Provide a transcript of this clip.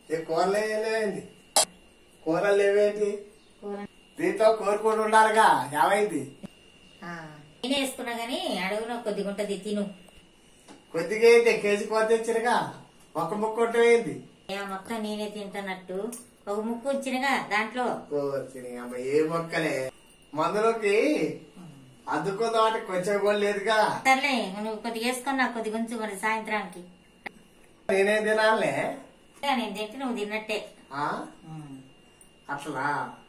ఏ కూరలు లేవేంటి కూరలు లేవేంటి కూర దీంతో కోరుకుంటూ ఉండాలిగా ఏమైంది ఆ, నేనే వేసుకున్నా గానీ అడుగున కొద్దిగా ఉంటది తిను కొద్దిగా ఏంటి కేజీ కూర తెచ్చినగా ఒక ముక్క ఉంటే ఏంది ఏ మొత్తం నేనే తింటానట్టు ఒక ముక్కు ఉంచినగా దాంట్లో వచ్చినాయి అమ్మ ఏ మొక్కలే మందులోకి అద్దుకుందాం అంటే కొంచెం కూడా లేదుగా సర్లే నువ్వు కొద్దిగా వేసుకొని నాకు కొద్దిగా ఉంచు మరి సాయంత్రానికి నేనేం తినాలే ఇక నేను తింటే నువ్వు తిన్నట్టే ఆ? ఉమ్. అట్లా